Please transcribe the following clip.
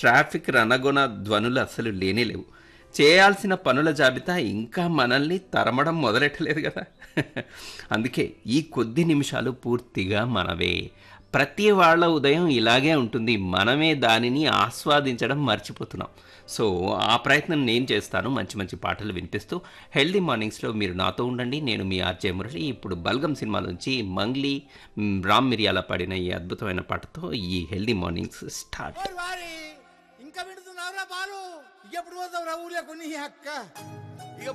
traffic రణగొణ ధ్వనులు అస్సలు లేనే లేవు చేయాల్సిన పనుల జాబితా ఇంకా మనల్ని తరమడం మొదలెట్టలేదు కదా అందుకే ఈ కొద్ది నిమిషాలు పూర్తిగా మనవే ప్రతి వాళ్ళ ఉదయం ఇలాగే ఉంటుంది మనమే దానిని ఆస్వాదించడం మర్చిపోతున్నాం సో ఆ ప్రయత్నం నేను చేస్తాను మంచి మంచి పాటలు వినిపిస్తూ హెల్దీ మార్నింగ్స్లో మీరు నాతో ఉండండి నేను మీ ఆర్జే మురళి ఇప్పుడు బల్గం సినిమాలోంచి మంగ్లీ మ్, రామ్ మిరియాల పాడిన ఈ అద్భుతమైన పాటతో ఈ హెల్దీ మార్నింగ్స్ స్టార్ట్ ఓయ్ వారి ఇంకా వింటున్నావురా బాలు ఎప్పుడు పోతావురా ఊర్లో కొన్ని అక్క